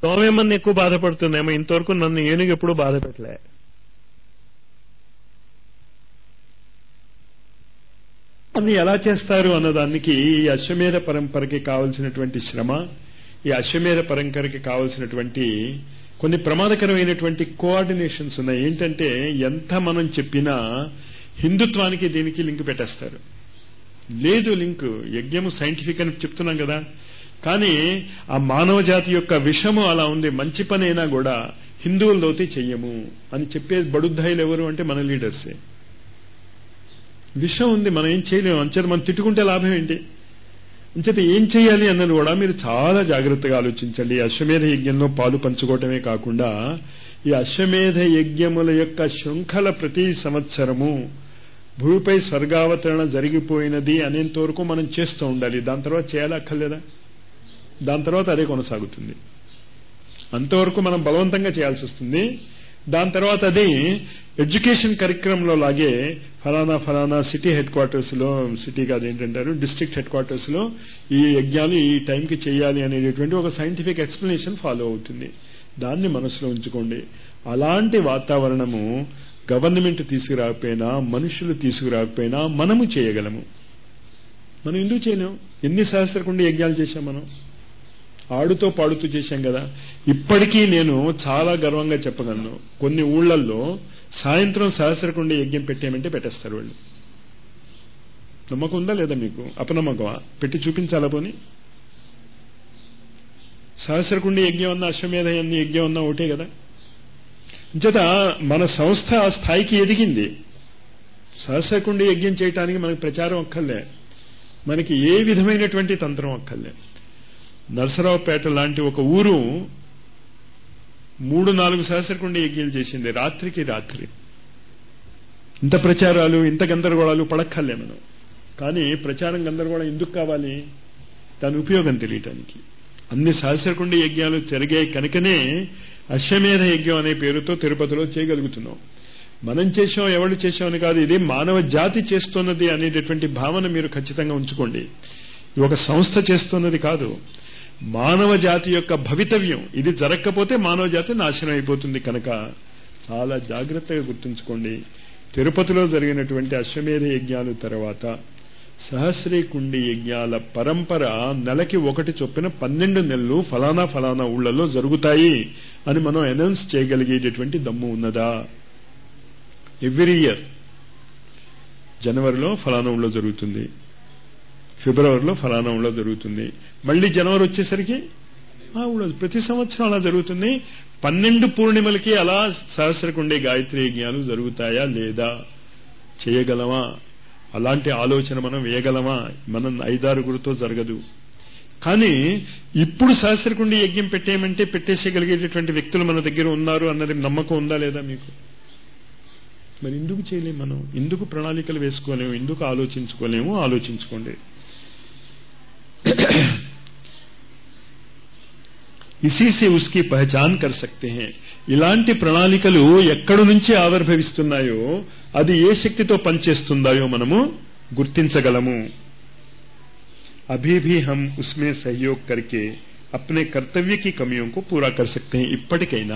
దోమేమన్నా ఎక్కువ బాధపడుతుందేమో ఇంతవరకు నన్ను ఏనుగు ఎప్పుడు బాధ పెట్టలే అది ఎలా చేస్తారు అన్నదానికి ఈ అశ్వమేధ పరంపరకి కావలసినటువంటి శ్రమ ఈ అశ్వమేధ పరంపరకి కావలసినటువంటి కొన్ని ప్రమాదకరమైనటువంటి కోఆర్డినేషన్స్ ఉన్నాయి ఏంటంటే ఎంత మనం చెప్పినా హిందుత్వానికి దీనికి లింక్ పెట్టేస్తారు లేదు లింక్ యజ్ఞము సైంటిఫిక్ అని చెప్తున్నాం కదా కానీ ఆ మానవ జాతి యొక్క విషము అలా ఉంది మంచి పని అయినా కూడా హిందువులతోటి చెయ్యము అని చెప్పే బడుద్దాయిలు ఎవరు అంటే మన లీడర్సే విషం ఉంది మనం ఏం చేయలేము అంచేత మనం తిట్టుకుంటే లాభం ఏంటి అంచేత ఏం చేయాలి అన్నది కూడా మీరు చాలా జాగ్రత్తగా ఆలోచించండి అశ్వమేధ యజ్ఞంలో పాలు పంచుకోవటమే కాకుండా ఈ అశ్వమేధ యజ్ఞముల యొక్క శృంఖల ప్రతి సంవత్సరము భూమిపై స్వర్గావతరణ జరిగిపోయినది అనేంత వరకు మనం చేస్తూ ఉండాలి దాని తర్వాత చేయాలి అక్కర్లేదా దాని తర్వాత అదే కొనసాగుతుంది అంతవరకు మనం బలవంతంగా చేయాల్సి వస్తుంది దాని తర్వాత అది ఎడ్యుకేషన్ కరిక్రమంలో లాగే ఫలానా ఫలానా సిటీ హెడ్ క్వార్టర్స్ లో సిటీ కాదు ఏంటంటారు డిస్ట్రిక్ట్ హెడ్ క్వార్టర్స్ లో ఈ యజ్ఞాలు ఈ టైంకి చేయాలి అనేటువంటి ఒక సైంటిఫిక్ ఎక్స్ప్లెనేషన్ ఫాలో అవుతుంది దాన్ని మనసులో ఉంచుకోండి అలాంటి వాతావరణము గవర్నమెంట్ తీసుకురాకపోయినా మనుషులు తీసుకురాకపోయినా మనము చేయగలము మనం ఎందుకు చేయలేము ఎన్ని సహస్రకుండి యజ్ఞాలు చేశాం మనం ఆడుతో పాడుతూ చేశాం కదా ఇప్పటికీ నేను చాలా గర్వంగా చెప్పగలను కొన్ని ఊళ్ళల్లో సాయంత్రం సహస్రకుండి యజ్ఞం పెట్టామంటే పెట్టేస్తారు వాళ్ళు నమ్మకం ఉందా లేదా మీకు అపనమ్మకమా పెట్టి చూపించాలా పోని సహస్రకుండి యజ్ఞం అన్న అశ్వమేధ యజ్ఞం అన్న ఒకటే కదా చేత మన సంస్థ ఆ స్థాయికి ఎదిగింది సహస్రకుండి యజ్ఞం చేయటానికి మనకి ప్రచారం అక్కర్లే మనకి ఏ విధమైనటువంటి తంత్రం అక్కర్లే నరసరావుపేట లాంటి ఒక ఊరు మూడు నాలుగు సహస్రకుండి యజ్ఞాలు చేసింది రాత్రికి రాత్రి ఇంత ప్రచారాలు ఇంత గందరగోళాలు పడక్కర్లే మనం కానీ ప్రచారం గందరగోళం ఎందుకు కావాలి దాని ఉపయోగం తెలియటానికి అన్ని సహస్రకుండి యజ్ఞాలు జరిగాయి కనుకనే అశ్వమేధ యజ్ఞం అనే పేరుతో తిరుపతిలో చేయగలుగుతున్నాం మనం చేసాం ఎవరు చేసామని కాదు ఇది మానవ జాతి చేస్తున్నది అనేటటువంటి భావన మీరు ఖచ్చితంగా ఉంచుకోండి ఇది ఒక సంస్థ చేస్తున్నది కాదు మానవ జాతి యొక్క భవితవ్యం ఇది జరగకపోతే మానవ జాతి నాశనం అయిపోతుంది కనుక చాలా జాగ్రత్తగా గుర్తుంచుకోండి తిరుపతిలో జరిగినటువంటి అశ్వమేధ యజ్ఞాలు తర్వాత సహస్రీ కుండి యజ్ఞాల పరంపర నెలకి ఒకటి చొప్పున పన్నెండు నెలలు ఫలానా ఫలానా ఊళ్ళలో జరుగుతాయి అని మనం అనౌన్స్ చేయగలిగేటటువంటి దమ్ము ఉన్నదా ఎవ్రీ ఇయర్ జనవరిలో ఫలానా ఊళ్ళో జరుగుతుంది ఫిబ్రవరిలో ఫలానా ఊళ్ళో జరుగుతుంది మళ్ళీ జనవరి వచ్చేసరికి ఆ ఊళ్ళో ప్రతి సంవత్సరం అలా జరుగుతుంది పన్నెండు పూర్ణిమలకి అలా సహస్రకుండే గాయత్రి యజ్ఞాలు జరుగుతాయా లేదా చేయగలమా అలాంటి ఆలోచన మనం వేయగలమా మనం ఐదారుగురితో జరగదు కానీ ఇప్పుడు సహస్రకుండి యజ్ఞం పెట్టేయమంటే పెట్టేసేయగలిగేటటువంటి వ్యక్తులు మన దగ్గర ఉన్నారు అన్నది నమ్మకం ఉందా లేదా మీకు మరి ఎందుకు చేయలేము మనం ఎందుకు ప్రణాళికలు వేసుకోలేము ఎందుకు ఆలోచించుకోలేము ఆలోచించుకోండి ఇసీ సే ఉస్కి పహచాన్ కర్ సక్తే హే ఇలాంటి ప్రణాళికలు ఎక్కడి నుంచి ఆవిర్భవిస్తున్నాయో అది ఏ శక్తితో పనిచేస్తుందాయో మనము గుర్తించగలము అభీ भी हम उसमें सहयोग करके अपने कर्तव्य की कमियों को पूरा कर सकते हैं ఇప్పటికైనా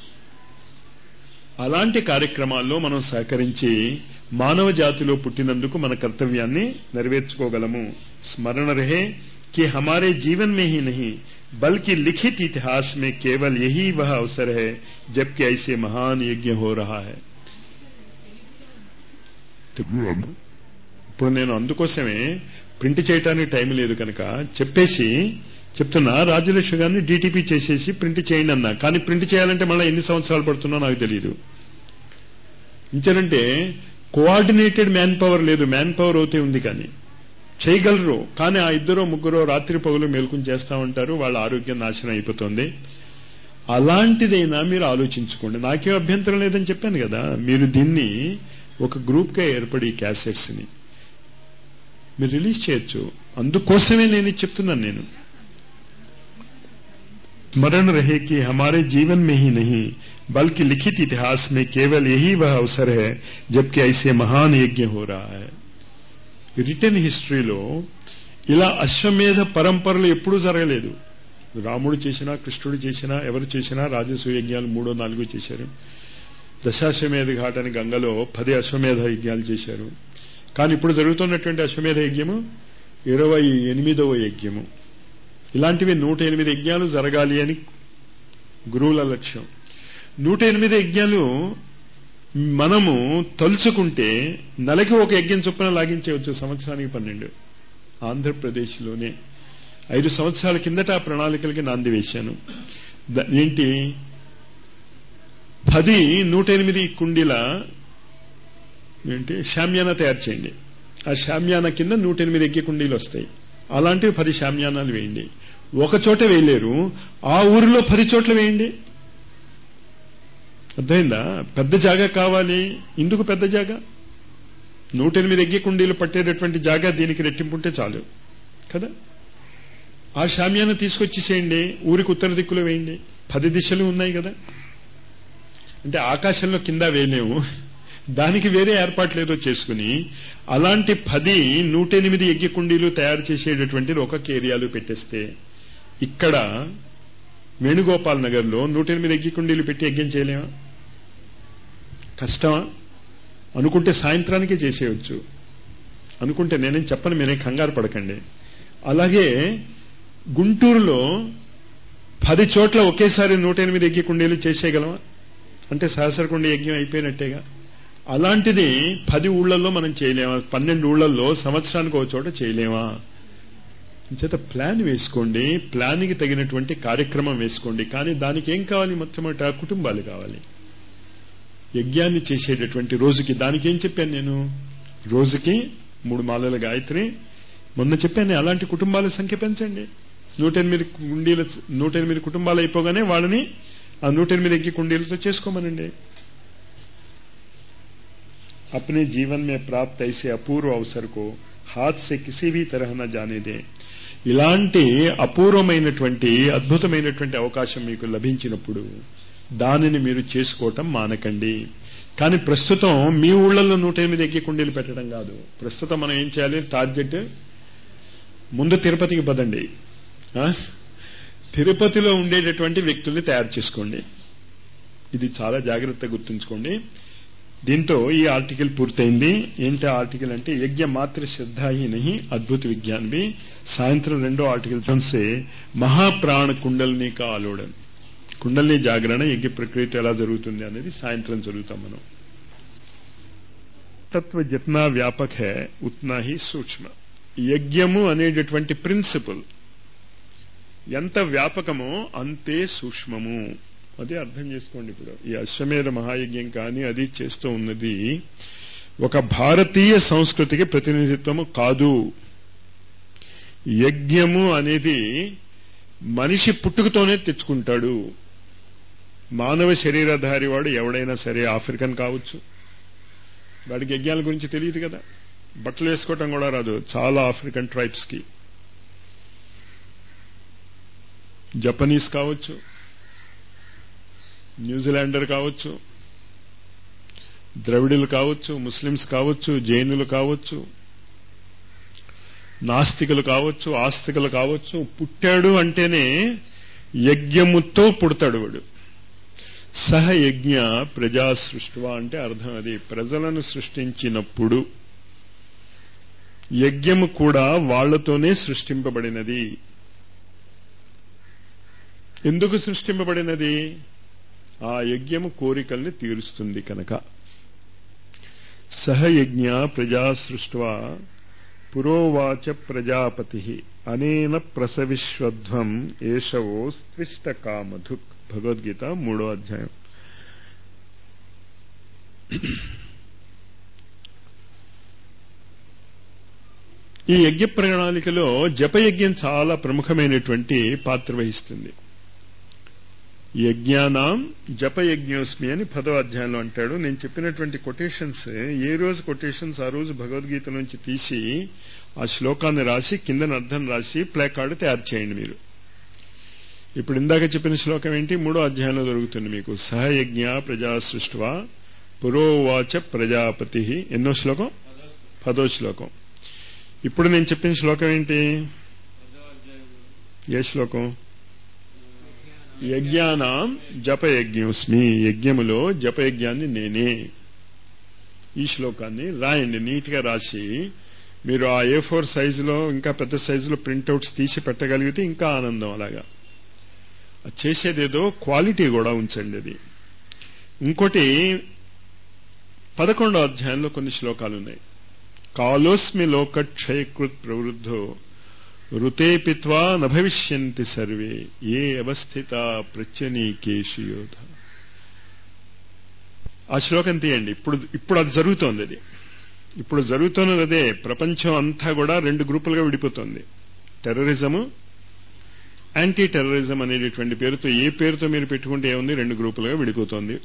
అలాంటి కార్యక్రమాల్లో మనం సహకరించి మానవ జాతిలో పుట్టినందుకు మన కర్తవ్యాన్ని నెరవేర్చుకోగలము స్మరణ రహే कि हमारे जीवन में ही नहीं बल्कि लिखित इतिहास में केवल यही वह अवसर है जबकि ऐसे महान यज्ञ हो रहा है ఇప్పుడు నేను అందుకోసమే ప్రింట్ చేయడానికి టైం లేదు కనుక చెప్పేసి చెప్తున్నా రాజ్యలక్ష్మి గారిని డీటీపీ చేసేసి ప్రింట్ చేయండి అన్నా కానీ ప్రింట్ చేయాలంటే మళ్ళీ ఎన్ని సంవత్సరాలు పడుతుందో నాకు తెలియదు ఇంచేనంటే కోఆర్డినేటెడ్ మ్యాన్ పవర్ లేదు మ్యాన్ పవర్ అవుతే ఉంది కానీ చేయగలరు కానీ ఆ ఇద్దరు ముగ్గురు రాత్రి పగులు మేల్కొని చేస్తా ఉంటారు వాళ్ళ ఆరోగ్యం నాశనం అయిపోతుంది అలాంటిదైనా మీరు ఆలోచించుకోండి నాకేం అభ్యంతరం లేదని చెప్పాను కదా మీరు దీన్ని ఒక గ్రూప్గా ఏర్పడి క్యాసెట్స్ ని మీరు రిలీజ్ చేయొచ్చు అందుకోసమే నేను చెప్తున్నాను నేను स्मरण रहे कि हमारे जीवन में ही नहीं बल्कि लिखित इतिहास में केवल यही वह अवसर है जबकि ऐसे महान यज्ञ हो रहा है రిటర్న్ హిస్టరీలో ఇలా అశ్వమేధ పరంపరలు ఎప్పుడూ జరగలేదు రాముడు చేసినా కృష్ణుడు చేసినా ఎవరు చేసినా రాజసూయ యజ్ఞాలు మూడో నాలుగో చేశారు దశాశ్వమేధ ఘాట్ అని గంగలో పది అశ్వమేధ యజ్ఞాలు చేశారు కానీ ఇప్పుడు జరుగుతున్నటువంటి అశ్వమేధ యజ్ఞము ఇరవై ఎనిమిదవ యజ్ఞము ఇలాంటివి నూట ఎనిమిది యజ్ఞాలు జరగాలి అని గురువుల లక్ష్యం నూట ఎనిమిది యజ్ఞాలు మనము తలుచుకుంటే నెలకి ఒక యజ్ఞం చొప్పున లాగించేయవచ్చు సంవత్సరానికి పన్నెండు ఆంధ్రప్రదేశ్లోనే ఐదు సంవత్సరాల కిందట ఆ ప్రణాళికలకి నాంది వేశాను ఏంటి పది నూట ఎనిమిది కుండీల ఏంటి షామ్యానా తయారు చేయండి ఆ షామ్యానా కింద నూట ఎనిమిది ఎగ్గి కుండీలు వస్తాయి అలాంటివి పది షామ్యానాలు వేయండి ఒక చోట వేయలేరు ఆ ఊరిలో పది చోట్ల వేయండి అర్థమైందా పెద్ద జాగా కావాలి ఇందుకు పెద్ద జాగా నూట ఎనిమిది ఎగ్గి కుండీలు పట్టేటటువంటి జాగా దీనికి రెట్టింపుంటే చాలు కదా ఆ షామ్యాన్ని తీసుకొచ్చేసేయండి ఊరికి ఉత్తర దిక్కులో వేయండి పది దిశలు ఉన్నాయి కదా అంటే ఆకాశంలో కింద వేయలేము దానికి వేరే ఏర్పాట్లు ఏదో చేసుకుని అలాంటి పది నూట ఎనిమిది ఎగ్గి కుండీలు తయారు చేసేటటువంటి ఒక ఏరియాలు పెట్టేస్తే ఇక్కడ వేణుగోపాల్ నగర్లో నూట ఎనిమిది ఎగ్గి కుండీలు పెట్టి యజ్ఞం చేయలేమా కష్టమా అనుకుంటే సాయంత్రానికే చేసేయచ్చు అనుకుంటే నేనేం చెప్పను మీరేం కంగారు పడకండి అలాగే గుంటూరులో పది చోట్ల ఒకేసారి నూట ఎనిమిది యజ్ఞ కుండీలు చేసేయగలమా అంటే సహస్రకుండ యజ్ఞం అయిపోయినట్టేగా అలాంటిది పది ఊళ్ళల్లో మనం చేయలేమా పన్నెండు ఊళ్ళల్లో సంవత్సరానికి ఒక చోట చేయలేమా చేత ప్లాన్ వేసుకోండి ప్లాన్కి తగినటువంటి కార్యక్రమం వేసుకోండి కానీ దానికి ఏం కావాలి మొట్టమొదట కుటుంబాలు కావాలి యజ్ఞాన్ని చేసేటటువంటి రోజుకి దానికి ఏం చెప్పాను నేను రోజుకి మూడు మాలల గాయత్రి మొన్న చెప్పాను అలాంటి కుటుంబాల సంఖ్య పెంచండి నూట ఎనిమిది కుండీల నూట ఎనిమిది కుటుంబాలు అయిపోగానే వాళ్ళని ఆ నూట ఎనిమిది ఎగ్గి కుండీలతో చేసుకోమనండి अपने जीवन में प्राप्त ऐसे अपूर्व अवसर को हाथ से किसी भी तरह न जाने दें ఇలాంటి అపూర్వమైనటువంటి అద్భుతమైనటువంటి అవకాశం మీకు లభించినప్పుడు దానిని మీరు చేసుకోవటం మానకండి కానీ ప్రస్తుతం మీ ఊళ్ళల్లో నూట ఎనిమిది ఎక్కి కుండీలు పెట్టడం కాదు ప్రస్తుతం మనం ఏం చేయాలి టార్గెట్ ముందు తిరుపతికి పదండి తిరుపతిలో ఉండేటటువంటి వ్యక్తుల్ని తయారు చేసుకోండి ఇది చాలా జాగ్రత్తగా గుర్తుంచుకోండి దీంతో ఈ ఆర్టికల్ పూర్తయింది ఏంటి ఆర్టికల్ అంటే యజ్ఞ మాత్ర శ్రద్ధాహీనహి అద్భుత విజ్ఞాన్ బి సాయంత్రం రెండో ఆర్టికల్ से మహాప్రాణ కుండల్ని కా ఆలోడన్ కుండల్ని జాగరణ యజ్ఞ ప్రక్రియ ఎలా జరుగుతుంది అనేది సాయంత్రం జరుగుతాం మనం తత్వ జిత్నా వ్యాపక్ హే ఉత్నా హీ సూక్ష్మ యజ్ఞము అనేటటువంటి ప్రిన్సిపల్ ఎంత వ్యాపకమో అంతే సూక్ష్మము అది అర్థం చేసుకోండి ఇప్పుడు ఈ అశ్వమేధ మహాయజ్ఞం కానీ అది చేస్తూ ఉన్నది ఒక భారతీయ సంస్కృతికి ప్రతినిధిత్వము కాదు యజ్ఞము అనేది మనిషి పుట్టుకతోనే తెచ్చుకుంటాడు మానవ శరీరధారి వాడు ఎవడైనా సరే ఆఫ్రికన్ కావచ్చు వాడికి యజ్ఞాల గురించి తెలియదు కదా బట్టలు వేసుకోవటం కూడా రాదు చాలా ఆఫ్రికన్ ట్రైబ్స్కి జపనీస్ కావచ్చు న్యూజిలాండర్ కావచ్చు ద్రవిడులు కావచ్చు ముస్లిమ్స్ కావచ్చు జైనులు కావచ్చు నాస్తికులు కావచ్చు ఆస్తికులు కావచ్చు పుట్టాడు అంటేనే యజ్ఞముతో పుడతాడు వాడు సహ యజ్ఞ ప్రజా సృష్టివా అంటే అర్థం అది ప్రజలను సృష్టించినప్పుడు యజ్ఞము కూడా వాళ్లతోనే సృష్టింపబడినది ఎందుకు సృష్టింపబడినది ఆ యజ్ఞము కోరికల్ని తీరుస్తుంది కనుక సహయజ్ఞ ప్రజా సృష్వా పురోవాచ ప్రజాపతి అనేన ప్రసవిశ్వధ్వం ఏషవో స్త్విష్ట కామధుక్ భగవద్గీత మూడో అధ్యాయం ఈ యజ్ఞ ప్రణాళికలో జపయజ్ఞం చాలా ప్రముఖమైనటువంటి పాత్ర వహిస్తుంది యజ్ఞానాం జపయజ్ఞోస్మి అని పదో అధ్యాయంలో అంటాడు నేను చెప్పినటువంటి కొటేషన్స్ ఏ రోజు కొటేషన్స్ ఆ రోజు భగవద్గీత నుంచి తీసి ఆ శ్లోకాన్ని రాసి కిందన అర్థం రాసి ప్లే కార్డు తయారు చేయండి మీరు ఇప్పుడు ఇందాక చెప్పిన శ్లోకం ఏంటి మూడో అధ్యాయంలో దొరుకుతుంది మీకు సహయజ్ఞ ప్రజా సృష్వా పురోవాచ ప్రజాపతి ఎన్నో శ్లోకం పదో శ్లోకం ఇప్పుడు నేను చెప్పిన శ్లోకం ఏంటి ఏ శ్లోకం యజ్ఞానాం జపయజ్ఞోస్మి యజ్ఞములో జపయజ్ఞాన్ని నేనే ఈ శ్లోకాన్ని రాయండి నీట్గా రాసి మీరు ఆ ఏ ఫోర్ సైజులో ఇంకా పెద్ద సైజులో ప్రింట్అవుట్స్ తీసి పెట్టగలిగితే ఇంకా ఆనందం అలాగా చేసేదేదో క్వాలిటీ కూడా ఉంచండి అది ఇంకోటి పదకొండో అధ్యాయంలో కొన్ని శ్లోకాలు ఉన్నాయి కాలోస్మి లోకక్షయకృత్ ప్రవృద్ధో ఋతే పిత్వా నభవిష్యంతి సర్వే ఏ అవస్థిత ప్రత్యనీకేషు యోధ ఆ శ్లోకం తీయండి ఇప్పుడు ఇప్పుడు అది జరుగుతోంది అది ఇప్పుడు జరుగుతున్నది అదే ప్రపంచం అంతా కూడా రెండు గ్రూపులుగా విడిపోతుంది టెర్రరిజము యాంటీ టెర్రరిజం అనేటటువంటి పేరుతో ఏ పేరుతో మీరు పెట్టుకుంటే ఏముంది రెండు గ్రూపులుగా విడిపోతోంది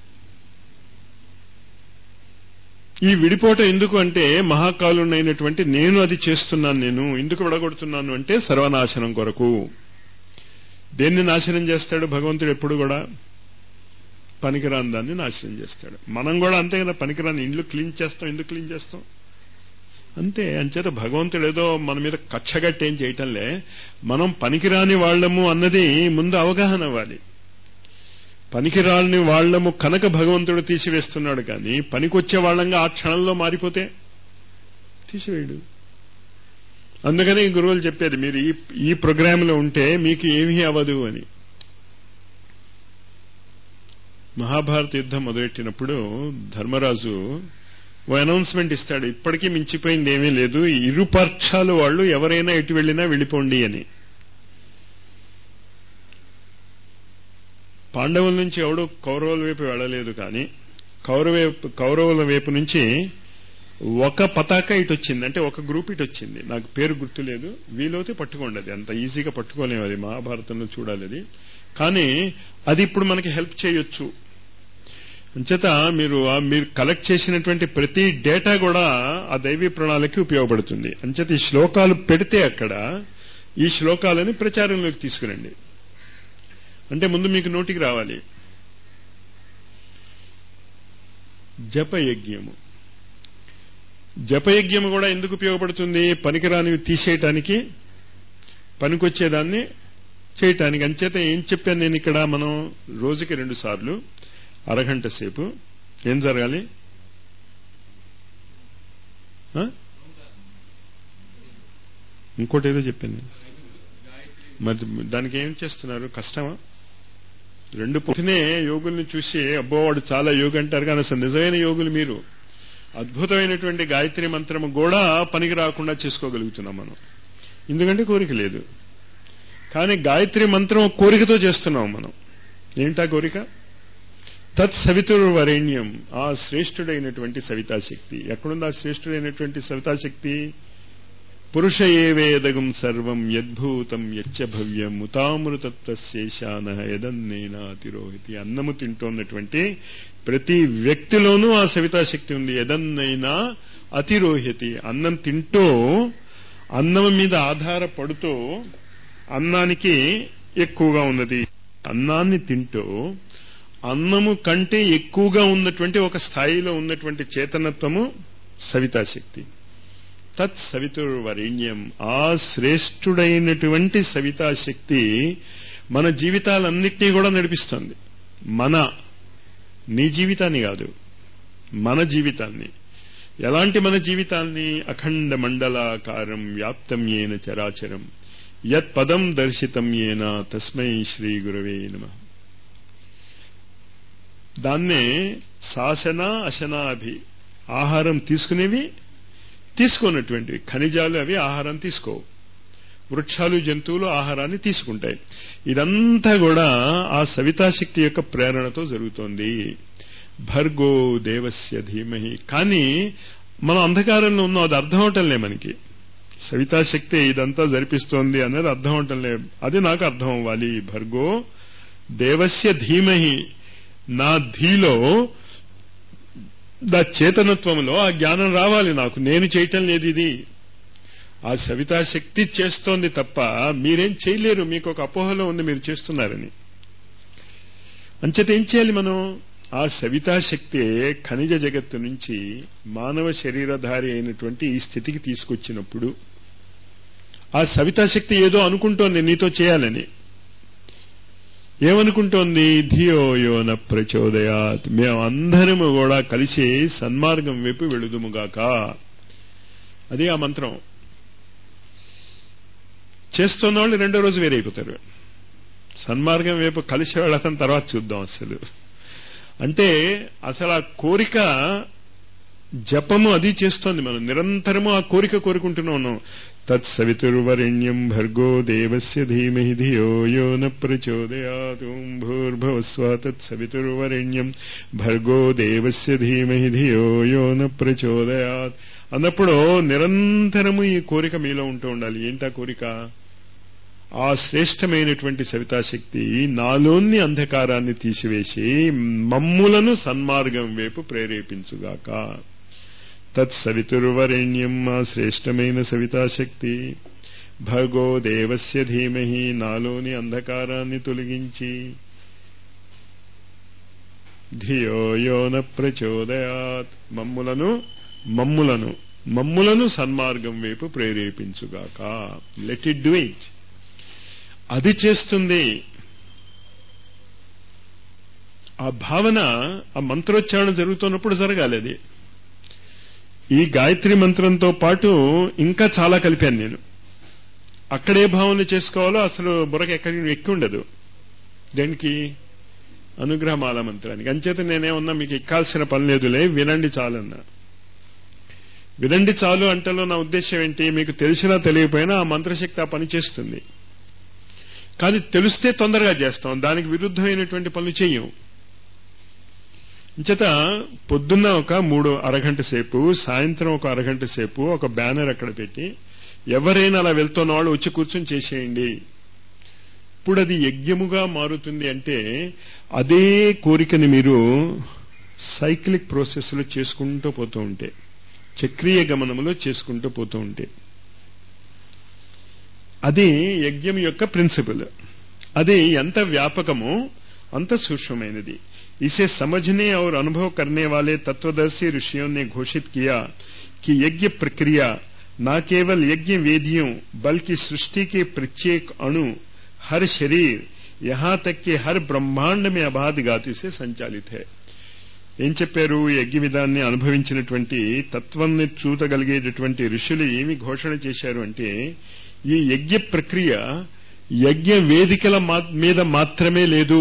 ఈ విడిపోవటం ఎందుకు అంటే మహాకాలునైనటువంటి నేను అది చేస్తున్నాను నేను ఎందుకు విడగొడుతున్నాను అంటే సర్వనాశనం కొరకు దేన్ని నాశనం చేస్తాడు భగవంతుడు ఎప్పుడు కూడా పనికిరాని దాన్ని నాశనం చేస్తాడు మనం కూడా అంతే కదా పనికిరాని ఇండ్లు క్లీన్ చేస్తాం ఎందుకు క్లీన్ చేస్తాం అంతే అంచేత భగవంతుడు ఏదో మన మీద కక్షగట్టి ఏం చేయటంలే మనం పనికిరాని వాళ్లము అన్నది ముందు అవగాహన అవ్వాలి పనికిరాని వాళ్లము కనుక భగవంతుడు తీసివేస్తున్నాడు కానీ పనికొచ్చే వాళ్ళంగా ఆ క్షణంలో మారిపోతే తీసివేయడు అందుకని ఈ గురువులు చెప్పేది మీరు ఈ ఈ ప్రోగ్రాంలో ఉంటే మీకు ఏమీ అవ్వదు అని మహాభారత యుద్ధం మొదలెట్టినప్పుడు ధర్మరాజు ఓ అనౌన్స్మెంట్ ఇస్తాడు ఇప్పటికీ మించిపోయింది ఏమీ లేదు ఇరు పక్షాలు వాళ్ళు ఎవరైనా ఎటు వెళ్ళినా వెళ్ళిపోండి అని పాండవుల నుంచి ఎవడు కౌరవుల వైపు వెళ్ళలేదు కానీ కౌరవ కౌరవుల వైపు నుంచి ఒక పతాక ఇటు వచ్చింది అంటే ఒక గ్రూప్ ఇటు వచ్చింది నాకు పేరు గుర్తులేదు వీలైతే పట్టుకోండి అది అంత ఈజీగా పట్టుకోలేము అది మహాభారతంలో చూడాలి అది కానీ అది ఇప్పుడు మనకి హెల్ప్ చేయొచ్చు అంచేత మీరు మీరు కలెక్ట్ చేసినటువంటి ప్రతి డేటా కూడా ఆ దైవీ ప్రణాళికి ఉపయోగపడుతుంది అంచేత ఈ శ్లోకాలు పెడితే అక్కడ ఈ శ్లోకాలని ప్రచారంలోకి తీసుకురండి అంటే ముందు మీకు నోటికి రావాలి జపయజ్ఞము జపయజ్ఞము కూడా ఎందుకు ఉపయోగపడుతుంది పనికిరానివి తీసేయటానికి పనికొచ్చేదాన్ని చేయటానికి అంచేత ఏం చెప్పాను నేను ఇక్కడ మనం రోజుకి రెండు సార్లు అరగంట సేపు ఏం జరగాలి ఇంకోటి ఏదో చెప్పాను మరి దానికి ఏం చేస్తున్నారు కష్టమా రెండు పొద్దునే యోగుల్ని చూసి అబ్బో వాడు చాలా యోగి అంటారు కానీ అసలు నిజమైన యోగులు మీరు అద్భుతమైనటువంటి గాయత్రి మంత్రము కూడా పనికి రాకుండా చేసుకోగలుగుతున్నాం మనం ఎందుకంటే కోరిక లేదు కానీ గాయత్రి మంత్రం కోరికతో చేస్తున్నాం మనం ఏంటా కోరిక తత్ సవితురు వరేణ్యం ఆ శ్రేష్ఠుడైనటువంటి సవితాశక్తి ఎక్కడుంది ఆ శ్రేష్ఠుడైనటువంటి సవితాశక్తి పురుష ఏవేదగం సర్వం యద్భూతం యచ్చ భవ్యం ముతామృతత్వశేషాన యదన్నేనా తిరోహితి అన్నము తింటోన్నటువంటి ప్రతి వ్యక్తిలోనూ ఆ సవితాశక్తి ఉంది యదన్నైనా అతిరోహితి అన్నం తింటూ అన్నం మీద ఆధారపడుతూ అన్నానికి ఎక్కువగా ఉన్నది అన్నాన్ని తింటూ అన్నము కంటే ఎక్కువగా ఉన్నటువంటి ఒక స్థాయిలో ఉన్నటువంటి చేతనత్వము సవితాశక్తి తత్ సవితుర్వరేణ్యం ఆ శ్రేష్ఠుడైనటువంటి సవితాశక్తి మన జీవితాలన్నింటినీ కూడా నడిపిస్తుంది మన నీ జీవితాన్ని కాదు మన జీవితాన్ని ఎలాంటి మన జీవితాన్ని అఖండ మండలాకారం వ్యాప్తం ఏన చరాచరం యత్ పదం దర్శితం ఏన తస్మై శ్రీ గురవే నమ దాన్నే శాసన అశనాభి ఆహారం తీసుకునేవి తీసుకోనటువంటివి ఖనిజాలు అవి ఆహారం తీసుకోవు వృక్షాలు జంతువులు ఆహారాన్ని తీసుకుంటాయి ఇదంతా కూడా ఆ సవితాశక్తి యొక్క ప్రేరణతో జరుగుతోంది భర్గో దేవస్య ధీమహి కానీ మనం అంధకారంలో ఉన్నాం అది అర్థం అవటంలే మనకి సవితాశక్తి ఇదంతా జరిపిస్తోంది అనేది అర్థం అవటంలే అది నాకు అర్థం అవ్వాలి భర్గో దేవస్య ధీమహి నా ధీలో దా చేతనత్వంలో ఆ జ్ఞానం రావాలి నాకు నేను చేయటం లేదు ఇది ఆ సవితాశక్తి చేస్తోంది తప్ప మీరేం చేయలేరు మీకు ఒక అపోహలో ఉంది మీరు చేస్తున్నారని అంచేత ఏం చేయాలి మనం ఆ సవితాశక్తి ఖనిజ జగత్తు నుంచి మానవ శరీరధారి అయినటువంటి ఈ స్థితికి తీసుకొచ్చినప్పుడు ఆ సవితాశక్తి ఏదో అనుకుంటోంది నీతో చేయాలని ఏమనుకుంటోంది ధియో యోన ప్రచోదయాత్ మేమందరము కూడా కలిసి సన్మార్గం వైపు వెళుదుముగాక అది ఆ మంత్రం చేస్తున్న వాళ్ళు రెండో రోజు వేరైపోతారు సన్మార్గం వైపు కలిసి వెళ్ళటం తర్వాత చూద్దాం అసలు అంటే అసలు ఆ కోరిక జపము అది చేస్తోంది మనం నిరంతరము ఆ కోరిక కోరుకుంటూనే ఉన్నాం తత్సవితుర్వరణ్యం భర్గో దేవస్య ధీమహి ధియో యో న ప్రచోదయాత్ ఓం భూర్భవస్వ తత్సవితుర్వరణ్యం భర్గో దేవస్య ధీమహి ధియో యో న ప్రచోదయాత్ అన్నప్పుడు నిరంతరము ఈ కోరిక మీలో ఉంటూ ఉండాలి ఏంటా కోరిక ఆ శ్రేష్టమైనటువంటి సవితాశక్తి నాలోని అంధకారాన్ని తీసివేసి మమ్ములను సన్మార్గం వైపు ప్రేరేపించుగాక తత్సవితుర్వరేణ్యం మా శ్రేష్టమైన సవితాశక్తి భగో దేవస్య ధీమహి నాలోని అంధకారాన్ని తొలగించి ధియో యోన ప్రచోదయాత్ మమ్ములను మమ్ములను మమ్ములను సన్మార్గం వైపు ప్రేరేపించుగాక లెట్ ఇట్ డూ ఇట్ అది చేస్తుంది ఆ భావన ఆ మంత్రోచ్చారణ జరుగుతున్నప్పుడు జరగాలి అది ఈ గాయత్రి మంత్రంతో పాటు ఇంకా చాలా కలిపాను నేను అక్కడే భావన చేసుకోవాలో అసలు బుర్రకు ఎక్కడి ఎక్కి ఉండదు దేనికి అనుగ్రహమాల మంత్రానికి అంచేత నేనేమన్నా మీకు ఎక్కాల్సిన పని లేదులే వినండి చాలన్నా వినండి చాలు అంటలో నా ఉద్దేశం ఏంటి మీకు తెలిసినా తెలియకపోయినా ఆ మంత్రశక్తి ఆ పని చేస్తుంది కానీ తెలిస్తే తొందరగా చేస్తాం దానికి విరుద్ధమైనటువంటి పనులు చెయ్యం ఇంచేత పొద్దున్న ఒక మూడు అరగంట సేపు సాయంత్రం ఒక అరగంట సేపు ఒక బ్యానర్ అక్కడ పెట్టి ఎవరైనా అలా వెళ్తున్న వాళ్ళు వచ్చి కూర్చొని చేసేయండి ఇప్పుడు అది యజ్ఞముగా మారుతుంది అంటే అదే కోరికని మీరు సైక్లిక్ ప్రాసెస్లో చేసుకుంటూ పోతూ ఉంటే చక్రీయ గమనంలో చేసుకుంటూ పోతూ ఉంటే అది యజ్ఞం యొక్క ప్రిన్సిపల్ అది ఎంత వ్యాపకమో అంత సూక్ష్మమైనది इसे समझने और अनुभव करने वाले तत्वदर्शी ऋषियों ने घोषित किया कि यज्ञ प्रक्रिया न केवल यज्ञ वेदियों बल्कि सृष्टि के प्रत्येक अणु हर शरीर यहां तक कि हर ब्रह्मांड में अबाध गाति से संचालित है ఏం చెప్పారు యజ్ఞ విధాన్ని అనుభవించినటువంటి తత్వాన్ని చూడగలిగేటటువంటి ఋషులు ఏమి ఘోషణ చేశారు అంటే ఈ యజ్ఞ ప్రక్రియ యజ్ఞ వేదికల మీద మాత్రమే లేదు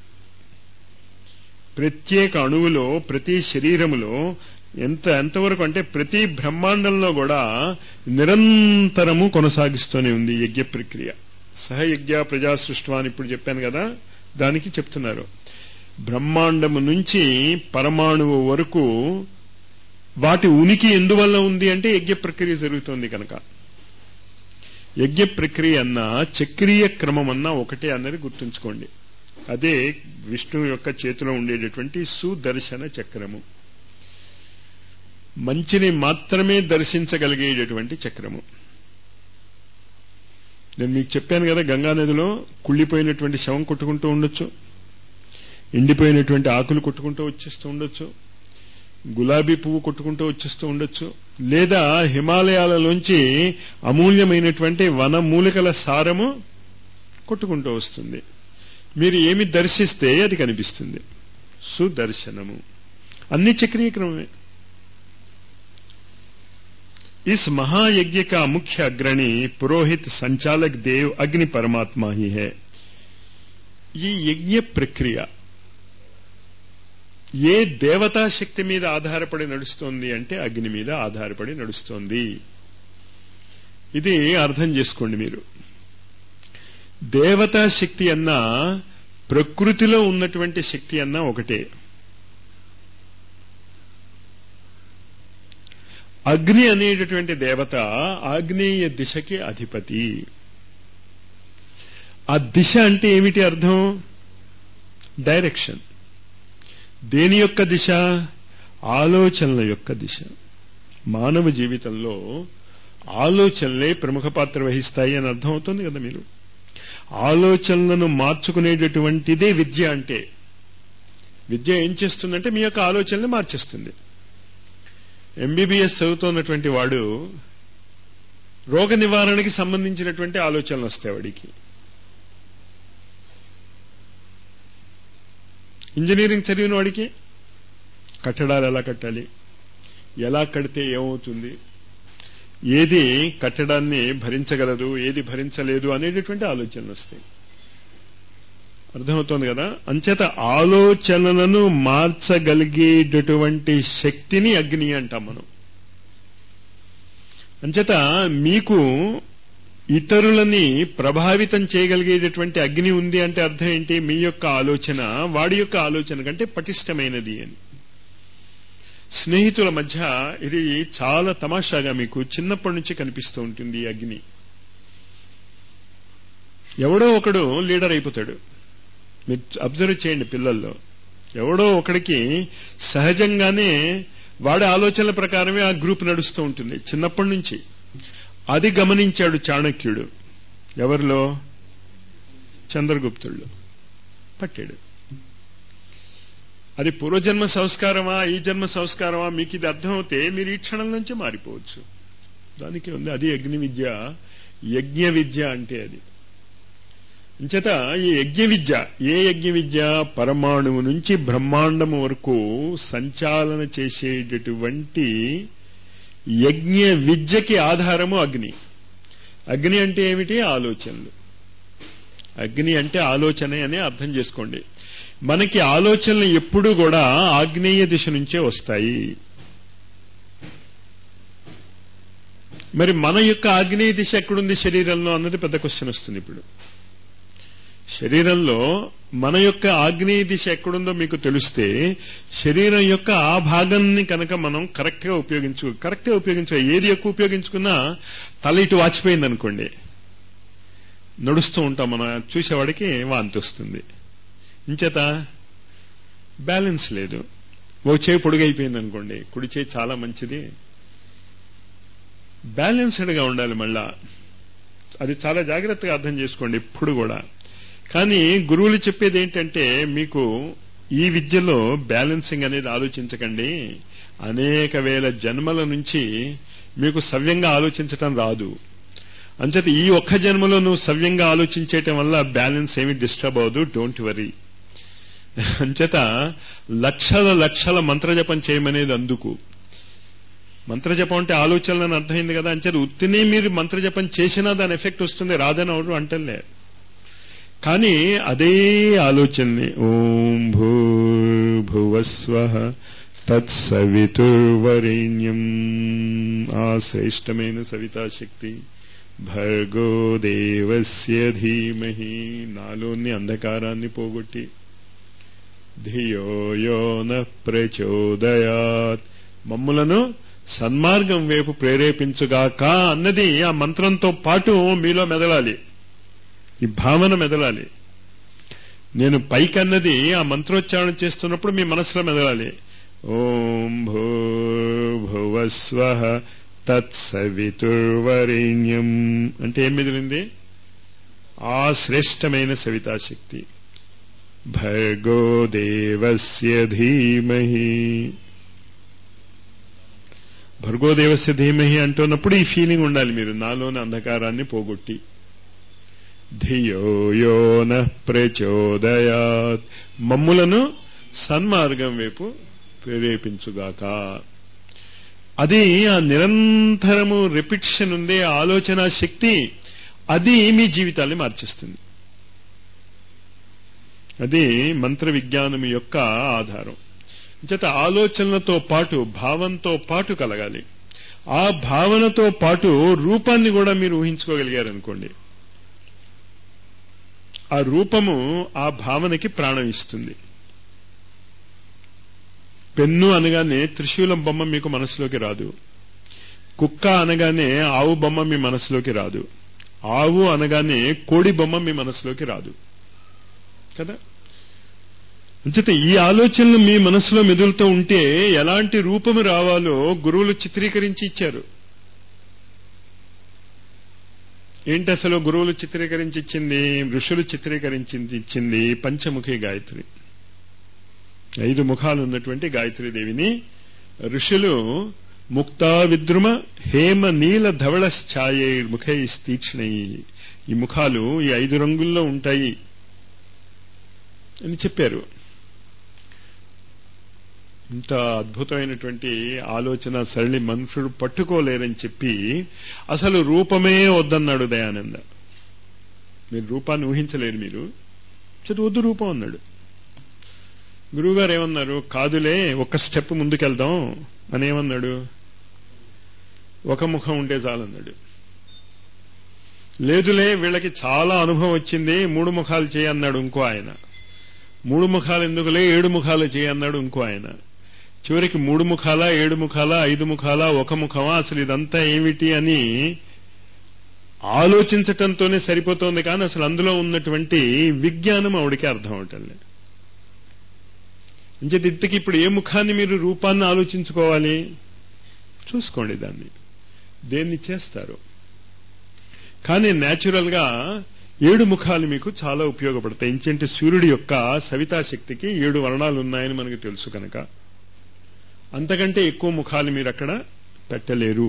ప్రత్యేక అణువులో ప్రతి శరీరములో ఎంత ఎంతవరకు అంటే ప్రతి బ్రహ్మాండంలో కూడా నిరంతరము కొనసాగిస్తూనే ఉంది యజ్ఞ ప్రక్రియ సహయజ్ఞ ప్రజా సృష్టి అని ఇప్పుడు చెప్పాను కదా దానికి చెప్తున్నారు బ్రహ్మాండము నుంచి పరమాణువు వరకు వాటి ఉనికి ఎందువల్ల ఉంది అంటే యజ్ఞ ప్రక్రియ జరుగుతోంది కనుక యజ్ఞ ప్రక్రియ అన్నా చక్రీయ క్రమం అన్నా ఒకటే అన్నది గుర్తుంచుకోండి అదే విష్ణువు యొక్క చేతిలో ఉండేటటువంటి సుదర్శన చక్రము మంచిని మాత్రమే దర్శించగలిగేటటువంటి చక్రము నేను మీకు చెప్పాను కదా గంగానదిలో కుళ్ళిపోయినటువంటి శవం కొట్టుకుంటూ ఉండొచ్చు ఎండిపోయినటువంటి ఆకులు కొట్టుకుంటూ వచ్చేస్తూ ఉండొచ్చు గులాబీ పువ్వు కొట్టుకుంటూ వచ్చేస్తూ ఉండొచ్చు లేదా హిమాలయాలలోంచి అమూల్యమైనటువంటి వన మూలికల సారము కొట్టుకుంటూ వస్తుంది మీరు ఏమి దర్శిస్తే అది కనిపిస్తుంది సుదర్శనము అన్ని చక్రీయ క్రమమే इस महायज्ञ का मुख्य अग्रणी पुरोहित संचालक देव अग्नि परमात्मा ही है ఈ యజ్ఞ ప్రక్రియ ఏ దేవతా శక్తి మీద ఆధారపడి నడుస్తోంది అంటే అగ్ని మీద ఆధారపడి నడుస్తోంది ఇది అర్థం చేసుకోండి మీరు దేవతా శక్తి అన్నా ప్రకృతిలో ఉన్నటువంటి శక్తి అన్నా ఒకటే అగ్ని అనేటటువంటి దేవత ఆగ్నేయ దిశకి అధిపతి ఆ దిశ అంటే ఏమిటి అర్థం డైరెక్షన్ దేని యొక్క దిశ ఆలోచనల యొక్క దిశ మానవ జీవితంలో ఆలోచనలే ప్రముఖ పాత్ర వహిస్తాయి అని అర్థం అవుతుంది కదా మీరు ఆలోచనలను మార్చుకునేటటువంటిదే విద్య అంటే విద్య ఏం చేస్తుందంటే మీ యొక్క ఆలోచనలు మార్చేస్తుంది ఎంబీబీఎస్ చదువుతున్నటువంటి వాడు రోగ నివారణకి సంబంధించినటువంటి ఆలోచనలు వస్తాయి వాడికి ఇంజనీరింగ్ చదివిన వాడికి కట్టడాలు ఎలా కట్టాలి ఎలా కడితే ఏమవుతుంది ఏది కట్టడాన్ని భరించగలదు ఏది భరించలేదు అనేటటువంటి ఆలోచనలు వస్తాయి అర్థమవుతోంది కదా అంచేత ఆలోచనలను మార్చగలిగేటటువంటి శక్తిని అగ్ని అంటాం మనం అంచేత మీకు ఇతరులని ప్రభావితం చేయగలిగేటటువంటి అగ్ని ఉంది అంటే అర్థం ఏంటి మీ యొక్క ఆలోచన వాడి యొక్క ఆలోచన కంటే పటిష్టమైనది అని స్నేహితుల మధ్య ఇది చాలా తమాషాగా మీకు చిన్నప్పటి నుంచి కనిపిస్తూ ఉంటుంది ఈ అగ్ని ఎవడో ఒకడు లీడర్ అయిపోతాడు మీరు అబ్జర్వ్ చేయండి పిల్లల్లో ఎవడో ఒకడికి సహజంగానే వాడి ఆలోచనల ప్రకారమే ఆ గ్రూప్ నడుస్తూ ఉంటుంది చిన్నప్పటి నుంచి అది గమనించాడు చాణక్యుడు ఎవరిలో చంద్రగుప్తుళ్ళు పట్టాడు అది పూర్వజన్మ సంస్కారమా ఈ జన్మ సంస్కారమా మీకు ఇది అర్థమవుతే మీరు ఈ క్షణం నుంచి మారిపోవచ్చు దానికి ఉంది అది అగ్ని విద్య యజ్ఞ విద్య అంటే అది అంచేత ఈ యజ్ఞ విద్య ఏ యజ్ఞ విద్య పరమాణువు నుంచి బ్రహ్మాండము వరకు సంచాలన చేసేటటువంటి యజ్ఞ విద్యకి ఆధారము అగ్ని అగ్ని అంటే ఏమిటి ఆలోచనలు అగ్ని అంటే ఆలోచనే అని అర్థం చేసుకోండి మనకి ఆలోచనలు ఎప్పుడూ కూడా ఆగ్నేయ దిశ నుంచే వస్తాయి మరి మన యొక్క ఆగ్నేయ దిశ ఎక్కడుంది శరీరంలో అన్నది పెద్ద క్వశ్చన్ వస్తుంది ఇప్పుడు శరీరంలో మన యొక్క ఆగ్నేయ దిశ ఎక్కడుందో మీకు తెలిస్తే శరీరం యొక్క ఆ భాగాన్ని కనుక మనం కరెక్ట్ గా ఉపయోగించు కరెక్ట్ గా ఉపయోగించు ఏది ఎక్కువ ఉపయోగించుకున్నా తల ఇటు వాచిపోయింది అనుకోండి నడుస్తూ ఉంటాం మనం చూసేవాడికి వాంతి వస్తుంది ఇంచేత బ్యాలెన్స్ లేదు ఓ చేయి పొడుగైపోయింది అనుకోండి కుడి చేయి చాలా మంచిది బ్యాలెన్స్డ్గా ఉండాలి మళ్ళా అది చాలా జాగ్రత్తగా అర్థం చేసుకోండి ఎప్పుడు కూడా కానీ గురువులు చెప్పేది ఏంటంటే మీకు ఈ విద్యలో బ్యాలెన్సింగ్ అనేది ఆలోచించకండి అనేక వేల జన్మల నుంచి మీకు సవ్యంగా ఆలోచించటం రాదు అంచేత ఈ ఒక్క జన్మలో నువ్వు సవ్యంగా ఆలోచించేయటం వల్ల బ్యాలెన్స్ ఏమి డిస్టర్బ్ అవ్వదు డోంట్ వరీ అంచేత లక్షల లక్షల మంత్రజపం చేయమనేది అందుకు మంత్రజపం అంటే ఆలోచనలను అర్థమైంది కదా అంచేత ఉత్తినే మీరు మంత్రజపం చేసినా దాని ఎఫెక్ట్ వస్తుంది రాదని ఎవరు అంటలే కానీ అదే ఆలోచనని ఓం భూర్భువస్వ తత్సవితుర్వరేణ్యం ఆ శ్రేష్టమైన సవితాశక్తి భర్గో దేవస్య ధీమహి నాలోని అంధకారాన్ని పోగొట్టి ధియో యో న ప్రచోదయాత్ మమ్ములను సన్మార్గం వైపు ప్రేరేపించుగాక అన్నది ఆ మంత్రంతో పాటు మీలో మెదలాలి ఈ భావన మెదలాలి నేను పైకన్నది ఆ మంత్రోచ్చారణ చేస్తున్నప్పుడు మీ మనసులో మెదలాలి ఓం భూర్భువస్వ తత్సవితుర్వరేణ్యం అంటే ఏం మెదిలింది ఆ శ్రేష్టమైన సవితాశక్తి భర్గో దేవస్య ధీమహి భర్గోదేవస్య ధీమహి అంటున్నప్పుడు ఈ ఫీలింగ్ ఉండాలి మీరు నాలోని అంధకారాన్ని పోగొట్టి ధియో యో న ప్రచోదయాత్ మమ్ములను సన్మార్గం వైపు ప్రేరేపించుగాక అది ఆ నిరంతరము రిపిటిషన్ ఉండే ఆలోచన శక్తి అది మీ జీవితాన్ని మార్చేస్తుంది అది మంత్ర విజ్ఞానం యొక్క ఆధారం చేత ఆలోచనలతో పాటు భావంతో పాటు కలగాలి ఆ భావనతో పాటు రూపాన్ని కూడా మీరు ఊహించుకోగలిగారనుకోండి ఆ రూపము ఆ భావనకి ప్రాణం ఇస్తుంది పెన్ను అనగానే త్రిశూలం బొమ్మ మీకు మనసులోకి రాదు కుక్క అనగానే ఆవు బొమ్మ మీ మనసులోకి రాదు ఆవు అనగానే కోడి బొమ్మ మీ మనసులోకి రాదు కదా అంచేత ఈ ఆలోచనలు మీ మనసులో మెదులుతూ ఉంటే ఎలాంటి రూపము రావాలో గురువులు చిత్రీకరించి ఇచ్చారు ఏంటి అసలు గురువులు చిత్రీకరించి ఇచ్చింది ఋషులు చిత్రీకరించి ఇచ్చింది పంచముఖి గాయత్రి ఐదు ముఖాలు ఉన్నటువంటి గాయత్రి దేవిని ఋషులు ముక్తా విద్రుమ హేమ నీల ధవళ ఛాయే ముఖై తీక్షణై ఈ ముఖాలు ఈ ఐదు రంగుల్లో ఉంటాయి అని చెప్పారు ఇంత అద్భుతమైనటువంటి ఆలోచన సరళి మనుషుడు పట్టుకోలేరని చెప్పి అసలు రూపమే వద్దన్నాడు దయానంద మీరు రూపాన్ని ఊహించలేరు మీరు చదువు వద్దు రూపం అన్నాడు గురువుగారు ఏమన్నారు కాదులే ఒక స్టెప్ ముందుకెళ్దాం అని ఏమన్నాడు ఒక ముఖం ఉంటే చాలన్నాడు లేదులే వీళ్ళకి చాలా అనుభవం వచ్చింది మూడు ముఖాలు చేయన్నాడు ఇంకో ఆయన మూడు ముఖాలు ఎందుకులే ఏడు ముఖాలు చేయన్నాడు ఇంకో ఆయన చివరికి మూడు ముఖాల ఏడు ముఖాల ఐదు ముఖాల ఒక ముఖమా అసలు ఇదంతా ఏమిటి అని ఆలోచించటంతోనే సరిపోతోంది కానీ అసలు అందులో ఉన్నటువంటి విజ్ఞానం ఆవిడికి అర్థం అవటం లేదు ఇంచేది ఇంతకి ఇప్పుడు ఏ ముఖాన్ని మీరు రూపాన్ని ఆలోచించుకోవాలి చూసుకోండి దాన్ని దేన్ని చేస్తారు కానీ న్యాచురల్ గా ఏడు ముఖాలు మీకు చాలా ఉపయోగపడతాయి ఇంచేంటి సూర్యుడి యొక్క సవితాశక్తికి ఏడు వర్ణాలు ఉన్నాయని మనకు తెలుసు కనుక అంతకంటే ఎక్కువ ముఖాలు మీరు అక్కడ పెట్టలేరు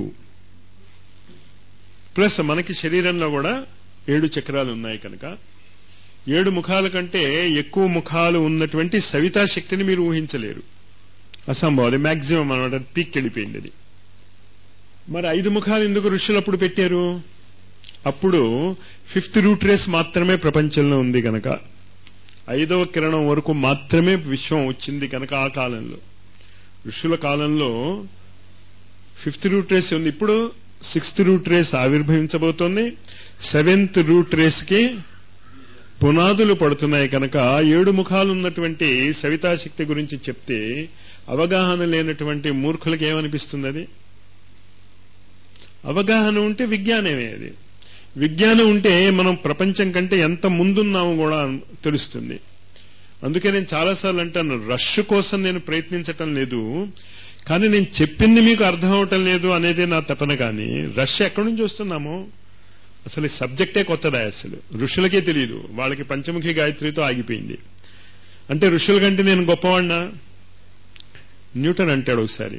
ప్లస్ మనకి శరీరంలో కూడా ఏడు చక్రాలు ఉన్నాయి కనుక ఏడు ముఖాల కంటే ఎక్కువ ముఖాలు ఉన్నటువంటి సవితాశక్తిని మీరు ఊహించలేరు అసంభవం అది మ్యాక్సిమం అనమాట పీక్ వెళ్ళిపోయింది అది మరి ఐదు ముఖాలు ఎందుకు ఋషులు అప్పుడు పెట్టారు అప్పుడు ఫిఫ్త్ రూట్ రేస్ మాత్రమే ప్రపంచంలో ఉంది కనుక ఐదవ కిరణం వరకు మాత్రమే విశ్వం వచ్చింది కనుక ఆ కాలంలో ఋషుల కాలంలో ఫిఫ్త్ రూట్ రేస్ ఉంది ఇప్పుడు సిక్స్త్ రూట్ రేస్ ఆవిర్భవించబోతోంది సెవెంత్ రూట్ రేస్ కి పునాదులు పడుతున్నాయి కనుక ఏడు ముఖాలు ఉన్నటువంటి సవితాశక్తి గురించి చెప్తే అవగాహన లేనటువంటి మూర్ఖులకి ఏమనిపిస్తుంది అది అవగాహన ఉంటే విజ్ఞానమే అది విజ్ఞానం ఉంటే మనం ప్రపంచం కంటే ఎంత ముందున్నామో కూడా తెలుస్తుంది అందుకే నేను చాలాసార్లు అంటాను రష్ కోసం నేను ప్రయత్నించటం లేదు కానీ నేను చెప్పింది మీకు అర్థం అవటం లేదు అనేది నా తపన కానీ రష్ ఎక్కడి నుంచి వస్తున్నామో అసలు ఈ సబ్జెక్టే కొత్తదా అసలు ఋషులకే తెలియదు వాళ్ళకి పంచముఖి గాయత్రితో ఆగిపోయింది అంటే ఋషుల కంటే నేను గొప్పవాడినా న్యూటన్ అంటాడు ఒకసారి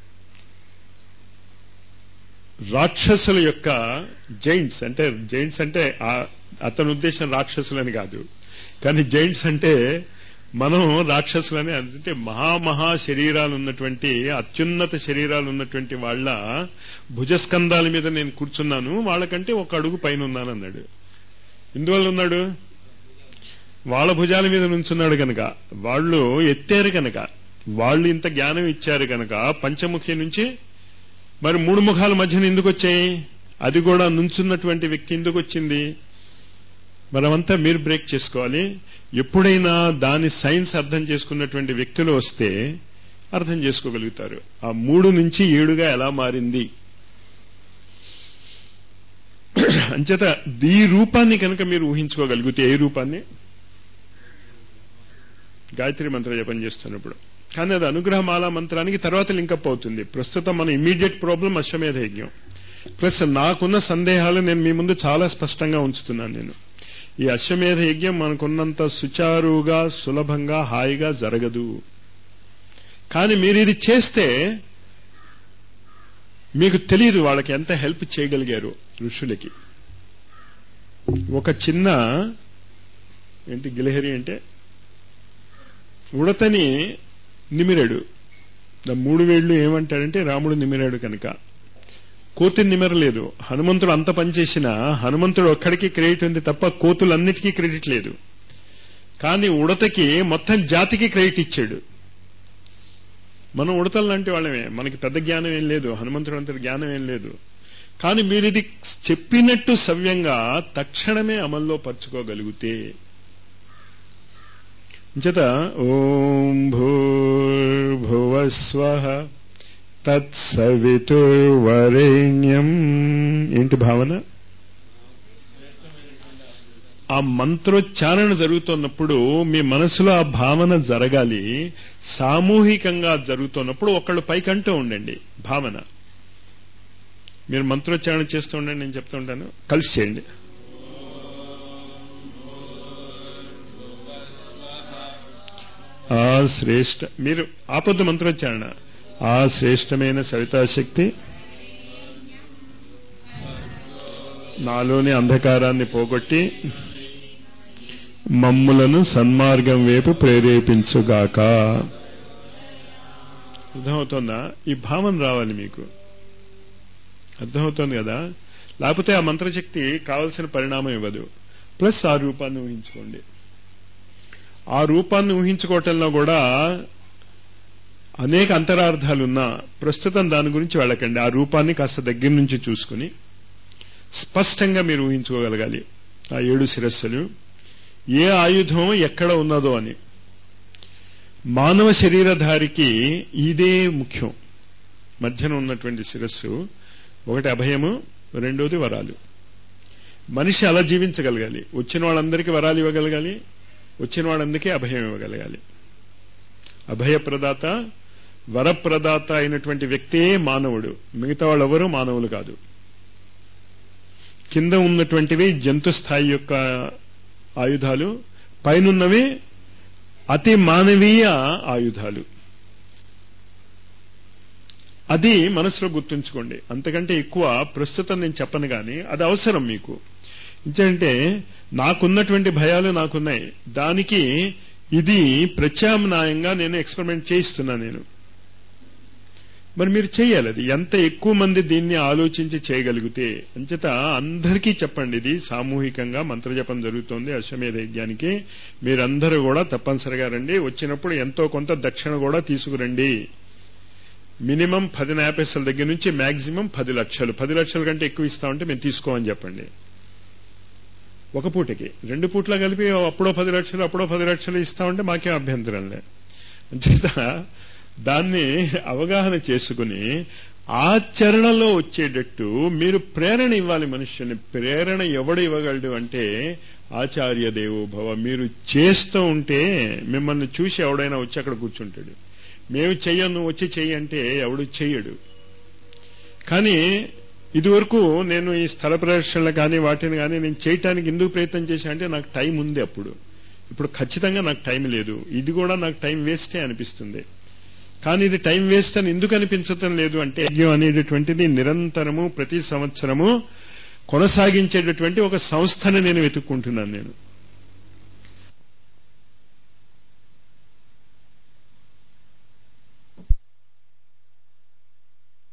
రాక్షసుల యొక్క జైంట్స్ అంటే జైంట్స్ అంటే అతని ఉద్దేశం రాక్షసులని కాదు కానీ జైంట్స్ అంటే మనం రాక్షసులని అంటే మహామహా శరీరాలు ఉన్నటువంటి అత్యున్నత శరీరాలు ఉన్నటువంటి వాళ్ళ భుజస్కంధాల మీద నేను కూర్చున్నాను వాళ్ళకంటే ఒక అడుగు పైన ఉన్నాను అన్నాడు ఎందువల్ల ఉన్నాడు వాళ్ళ భుజాల మీద నుంచున్నాడు కనుక వాళ్ళు ఎత్తారు కనుక వాళ్ళు ఇంత జ్ఞానం ఇచ్చారు కనుక పంచముఖి నుంచి మరి మూడు ముఖాల మధ్యన ఎందుకు వచ్చాయి అది కూడా నుంచున్నటువంటి వ్యక్తి ఎందుకు వచ్చింది మనమంతా మీరు బ్రేక్ చేసుకోవాలి ఎప్పుడైనా దాని సైన్స్ అర్థం చేసుకున్నటువంటి వ్యక్తులు వస్తే అర్థం చేసుకోగలుగుతారు ఆ మూడు నుంచి ఏడుగా ఎలా మారింది అంచేత ఈ రూపాన్ని కనుక మీరు ఊహించుకోగలిగితే ఏ రూపాన్ని గాయత్రి మంత్ర జపం చేస్తున్నప్పుడు కానీ అది అనుగ్రహమాల మంత్రానికి తర్వాత లింకప్ అవుతుంది ప్రస్తుతం మన ఇమీడియట్ ప్రాబ్లం అశ్వమేధ యజ్ఞం ప్లస్ నాకున్న సందేహాలు నేను మీ ముందు చాలా స్పష్టంగా ఉంచుతున్నాను నేను ఈ అశ్వమేధ యజ్ఞం మనకున్నంత సుచారుగా సులభంగా హాయిగా జరగదు కానీ మీరు ఇది చేస్తే మీకు తెలియదు వాళ్ళకి ఎంత హెల్ప్ చేయగలిగారు ఋషులకి ఒక చిన్న ఏంటి గిలహరి అంటే ఉడతని నిమిరాడు మూడు వేళ్లు ఏమంటాడంటే రాముడు నిమిరాడు కనుక కోతిని నిమరలేదు హనుమంతుడు అంత పనిచేసినా హనుమంతుడు ఒక్కడికి క్రెడిట్ ఉంది తప్ప కోతులన్నిటికీ క్రెడిట్ లేదు కానీ ఉడతకి మొత్తం జాతికి క్రెడిట్ ఇచ్చాడు మనం ఉడతలు లాంటి వాళ్ళమే మనకి పెద్ద జ్ఞానం ఏం లేదు హనుమంతుడు అంత జ్ఞానం ఏం లేదు కానీ మీరు ఇది చెప్పినట్టు సవ్యంగా తక్షణమే అమల్లో పరుచుకోగలిగితే చేత ఓం భూర్భువస్వ తత్సవితుర్వరేణ్యం ఏంటి భావన ఆ మంత్రోచ్చారణ జరుగుతున్నప్పుడు మీ మనసులో ఆ భావన జరగాలి సామూహికంగా జరుగుతున్నప్పుడు ఒకళ్ళు పైకంటూ ఉండండి భావన మీరు మంత్రోచ్చారణ చేస్తూ ఉండండి నేను చెప్తూ ఉంటాను కలిసి చేయండి ఆ శ్రేష్ట మీరు ఆపొద్దు మంత్రోచ్చారణ ఆ శ్రేష్టమైన సవితాశక్తి నాలోని అంధకారాన్ని పోగొట్టి మమ్ములను సన్మార్గం వైపు ప్రేరేపించుగాక అర్థమవుతోందా ఈ భావన రావాలి మీకు అర్థమవుతోంది కదా లేకపోతే ఆ మంత్రశక్తి కావలసిన పరిణామం ఇవ్వదు ప్లస్ ఆ రూపాన్ని ఊహించుకోండి ఆ రూపాన్ని ఊహించుకోవటంలో కూడా అనేక అంతరార్థాలున్నా ప్రస్తుతం దాని గురించి వెళ్ళకండి ఆ రూపాన్ని కాస్త దగ్గర నుంచి చూసుకుని స్పష్టంగా మీరు ఊహించుకోగలగాలి ఆ ఏడు శిరస్సులు ఏ ఆయుధం ఎక్కడ ఉన్నదో అని మానవ శరీరధారికి ఇదే ముఖ్యం మధ్యన ఉన్నటువంటి శిరస్సు ఒకటి అభయము రెండోది వరాలు మనిషి అలా జీవించగలగాలి వచ్చిన వాళ్ళందరికీ వరాలు ఇవ్వగలగాలి వచ్చిన వాళ్ళందరికీ అభయం ఇవ్వగలగాలి అభయప్రదాత వరప్రదాత అయినటువంటి వ్యక్తే మానవుడు మిగతా వాళ్ళెవరూ మానవులు కాదు కింద ఉన్నటువంటివి జంతు స్థాయి యొక్క ఆయుధాలు పైనున్నవి అతి మానవీయ ఆయుధాలు అది మనసులో గుర్తుంచుకోండి అంతకంటే ఎక్కువ ప్రస్తుతం నేను చెప్పను కానీ అది అవసరం మీకు ఎందుకంటే నాకున్నటువంటి భయాలు నాకున్నాయి దానికి ఇది ప్రత్యామ్నాయంగా నేను ఎక్స్పెరిమెంట్ చేయిస్తున్నా నేను మరి మీరు చేయాలి అది ఎంత ఎక్కువ మంది దీన్ని ఆలోచించి చేయగలిగితే అంచేత అందరికీ చెప్పండి ఇది సామూహికంగా మంత్రజపం జరుగుతోంది అశ్వమేధ యజ్ఞానికి మీరందరూ కూడా తప్పనిసరిగా రండి వచ్చినప్పుడు ఎంతో కొంత దక్షిణ కూడా తీసుకురండి మినిమం పది పైసల దగ్గర నుంచి మాక్సిమం పది లక్షలు పది లక్షల కంటే ఎక్కువ ఇస్తామంటే మేము తీసుకోమని చెప్పండి ఒక పూటకి రెండు పూట్ల కలిపి అప్పుడో పది లక్షలు అప్పుడో పది లక్షలు ఇస్తామంటే మాకేం అభ్యంతరం లే అంచేత దాన్ని అవగాహన చేసుకుని ఆచరణలో వచ్చేటట్టు మీరు ప్రేరణ ఇవ్వాలి మనుష్యుని ప్రేరణ ఎవడు ఇవ్వగలడు అంటే ఆచార్య దేవోభవ మీరు చేస్తూ ఉంటే మిమ్మల్ని చూసి ఎవడైనా వచ్చి అక్కడ కూర్చుంటాడు మేము చెయ్యను వచ్చి చెయ్యి అంటే ఎవడు చెయ్యడు కానీ ఇదివరకు నేను ఈ స్థల ప్రదర్శనలు కానీ వాటిని కానీ నేను చేయటానికి ఎందుకు ప్రయత్నం చేశా అంటే నాకు టైం ఉంది అప్పుడు ఇప్పుడు ఖచ్చితంగా నాకు టైం లేదు ఇది కూడా నాకు టైం వేస్టే అనిపిస్తుంది కానీ ఇది టైం వేస్ట్ అని ఎందుకు అనిపించటం లేదు అంటే యజ్ఞం అనేటటువంటిది నిరంతరము ప్రతి సంవత్సరము కొనసాగించేటటువంటి ఒక సంస్థని నేను వెతుక్కుంటున్నాను నేను